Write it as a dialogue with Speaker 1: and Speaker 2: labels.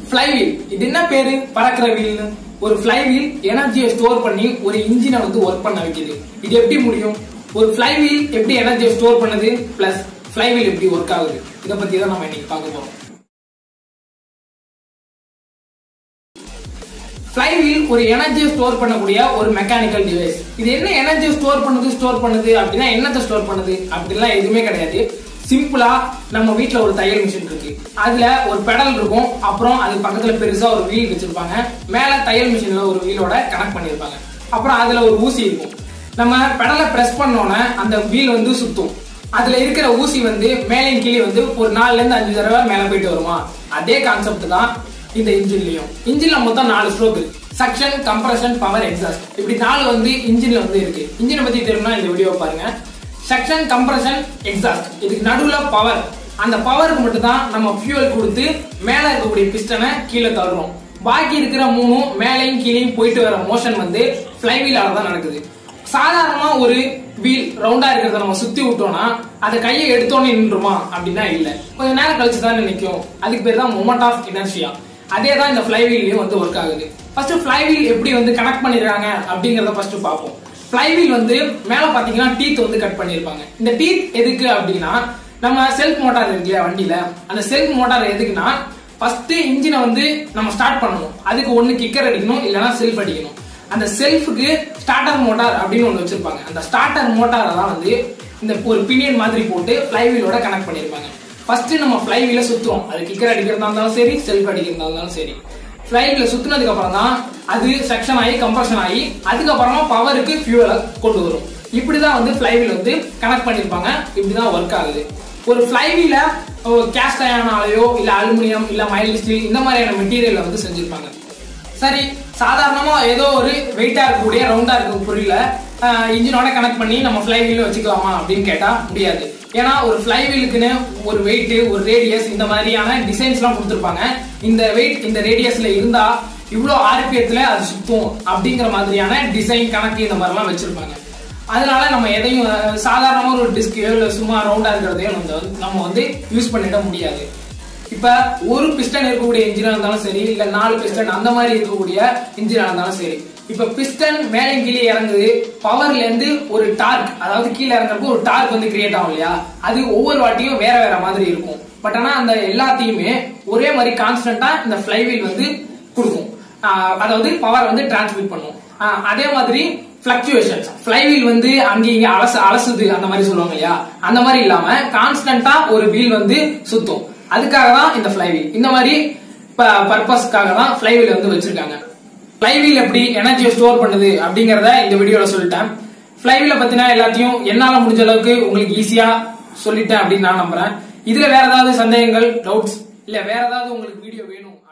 Speaker 1: ஃபிளைவீல் இது என்ன பேரு பறக்கிற வீல்னு ஒரு ஃபிளைவீல் எனர்ஜியை ஸ்டோர் பண்ணி ஒரு இன்ஜினை வந்து ஒர்க் பண்ண வைக்குது இது எப்படி முடியும் ஒரு ஃபிளைவீல் எப்படி எனர்ஜியை ஸ்டோர் பண்ணுது பிளஸ் ஃபிளைவீல் எப்படி ஒர்க் ஆகுது இதை பத்தி தான் நம்ம இன்னைக்கு பார்க்க போறோம் ஃபிளைவீல் ஒரு எனர்ஜியை ஸ்டோர் பண்ணக்கூடிய ஒரு மெக்கானிக்கல் டிவைஸ் இது என்ன எனர்ஜியை ஸ்டோர் பண்ணுது ஸ்டோர் பண்ணுது அப்படின்னா என்னத்தை ஸ்டோர் பண்ணுது அப்படிலாம் எதுவுமே கிடையாது சிம்பிளா நம்ம வீட்ல ஒரு தையல் மிஷின் இருக்கு அதுல ஒரு பெடல் இருக்கும் அப்புறம் அது பக்கத்துல பெருசா ஒரு வீல் வச்சிருப்பாங்க மேல தையல் மிஷின்ல ஒரு வீலோட கனெக்ட் பண்ணிருப்பாங்க அப்புறம் அதுல ஒரு ஊசி இருக்கும் நம்ம பெடலை பிரஸ் பண்ணோன்னே அந்த வீல் வந்து சுத்தும் அதுல இருக்கிற ஊசி வந்து மேலையும் கீழே வந்து ஒரு நாலுல இருந்து அஞ்சு தடவை மேல போயிட்டு வருமா அதே கான்செப்ட் தான் இந்த இன்ஜின்லயும் இன்ஜின்ல மொத்தம் நாலு ஸ்ட்ரோக் இருக்கு சக்ஷன் கம்ப்ரஷன் பவர் எக்ஸாஸ்ட் இப்படி நாலு வந்து இன்ஜின்ல வந்து இருக்கு இன்ஜினை பத்தி தெரியும்னா இந்த வீடியோ பாருங்க சக்ஷன் கம்ப்ரஷன் எக்ஸாஸ்ட் இதுக்கு நடுவுல பவர் அந்த பவருக்கு மட்டும் தான் நம்ம ஃபியூவல் கொடுத்து மேல இருக்கக்கூடிய பிஸ்டனை கீழே தள்ளுறோம் பாக்கி இருக்கிற மூணும் மேலையும் கீழையும் போயிட்டு வர மோஷன் வந்து ஃபிளைவீலால தான் நடக்குது சாதாரணமா ஒரு வீல் ரவுண்டா இருக்கிறத நம்ம சுத்தி விட்டோம்னா அதை கையை எடுத்தோன்னே நின்றுமா அப்படின்னா இல்ல கொஞ்ச நேரம் கழிச்சு தான் நிக்கும் அதுக்கு பேர் தான் மொமெண்ட் ஆஃப் இனர்ஷியா அதே தான் இந்த ஃபிளைவீல்லையும் வந்து ஒர்க் ஆகுது ஃபர்ஸ்ட் ஃபிளைவீல் எப்படி வந்து கனெக்ட் பண்ணிருக்காங்க அப்படிங்கறத ஃபர்ஸ்ட் பார்ப்போம் ஃபிளைவீல் வந்து மேல பாத்தீங்கன்னா டீத் வந்து கட் பண்ணிருப்பாங்க இந்த டீத் எதுக்கு அப்படின்னா நம்ம செல்ஃப் மோட்டார் இருக்கு இல்லையா வண்டியில அந்த செல்ஃப் மோட்டார் எதுக்குன்னா ஃபர்ஸ்ட் இன்ஜினை வந்து நம்ம ஸ்டார்ட் பண்ணணும் அதுக்கு ஒண்ணு கிக்கர் அடிக்கணும் இல்லைன்னா செல்ஃப் அடிக்கணும் அந்த செல்ஃபுக்கு ஸ்டார்டர் மோட்டார் அப்படின்னு ஒன்று வச்சிருப்பாங்க அந்த ஸ்டார்டர் மோட்டாரை தான் வந்து இந்த ஒரு பினியன் மாதிரி போட்டு ஃபிளைவீலோட கனெக்ட் பண்ணிருப்பாங்க ஃபர்ஸ்ட் நம்ம ஃபிளைவீல சுத்துவோம் அது கிக்கர் அடிக்கிறதா இருந்தாலும் சரி செல்ஃப் அடிக்கிறதா இருந்தாலும் சரி ஃபிளைவீல சுத்துனதுக்கு அப்புறம் தான் அது செக்ஷன் ஆகி கம்ப்ரஷன் ஆகி அதுக்கப்புறமா பவருக்கு ஃபியூவலை கொண்டு வரும் இப்படிதான் வந்து ஃபிளைவீல் வந்து கனெக்ட் பண்ணிருப்பாங்க இப்படிதான் ஒர்க் ஆகுது ஒரு ஃபிளைவீல கேஸ்ட் அயனாலேயோ இல்ல அலுமினியம் இல்ல மைல்டு ஸ்டீல் இந்த மாதிரியான மெட்டீரியல்ல வந்து செஞ்சிருப்பாங்க சரி சாதாரணமா ஏதோ ஒரு வெயிட்டா இருக்கக்கூடிய ரவுண்டா இருக்க பொருள இன்ஜினோட கனெக்ட் பண்ணி நம்ம ஃபிளை வீல் வச்சுக்கலாமா அப்படின்னு கேட்டா முடியாது ஏன்னா ஒரு ஃபிளை வீலுக்குன்னு ஒரு வெயிட் ஒரு ரேடியஸ் இந்த மாதிரியான டிசைன்ஸ் எல்லாம் கொடுத்துருப்பாங்க இந்த வெயிட் இந்த ரேடியஸ்ல இருந்தா இவ்வளோ ஆர்பிஎத்துல அது சுத்தும் அப்படிங்கிற மாதிரியான டிசைன் கணக்கு இந்த மாதிரிலாம் வச்சிருப்பாங்க அதனால நம்ம எதையும் அஹ், சாதாரணமா ஒரு டிஸ்கையோ இல்லை சும்மா ரவுண்டா இருக்கிறதையோ நம்ம வந்து நம்ம வந்து யூஸ் பண்ணிட முடியாது இப்ப ஒரு பிஸ்டன் இருக்கக்கூடிய இன்ஜினா இருந்தாலும் சரி இல்ல நாலு பிஸ்டன் அந்த மாதிரி இருக்கக்கூடிய இன்ஜினா இருந்தாலும் சரி இப்ப பிஸ்டன் மேலே கீழே இறங்குது பவர்ல இருந்து ஒரு டார்க் அதாவது கீழே இறங்குறப்போ ஒரு டார்க் வந்து கிரியேட் ஆகும் இல்லையா அது ஒவ்வொரு வாட்டியும் வேற வேற மாதிரி இருக்கும் பட் ஆனா அந்த எல்லாத்தையுமே ஒரே மாதிரி கான்ஸ்டன்டா இந்த ஃபிளைவீல் வந்து கொடுக்கும் ஆஹ் அதாவது பவர் வந்து டிரான்ஸ்மிட் பண்ணும் ஆஹ் அதே மாதிரி பிளக்சுவேஷன்ஸ் ஃபிளைவீல் வந்து அங்கே இங்க அலசு அலசுது அந்த மாதிரி சொல்லுவாங்க இல்லையா அந்த மாதிரி இல்லாம கான்ஸ்டன்டா ஒரு வீல் வந்து சுத்தும் அதுக்காக தான் இந்த ஃபிளைவீல் இந்த மாதிரி பர்பஸ்க்காக தான் ஃபிளைவீல் வந்து வச்சிருக்காங்க ஃபிளைவீல் எப்படி எனர்ஜியை ஸ்டோர் பண்ணுது அப்படிங்கறத இந்த வீடியோல சொல்லிட்டேன் ஃபிளைவீல பத்தின எல்லாத்தையும் என்னால முடிஞ்ச அளவுக்கு உங்களுக்கு ஈஸியா சொல்லிட்டேன் அப்படின்னு நான் நம்புறேன் இதுல வேற ஏதாவது சந்தேகங்கள் டவுட்ஸ் இல்ல வேற ஏதாவது உங்களுக்கு வீடியோ வேணும்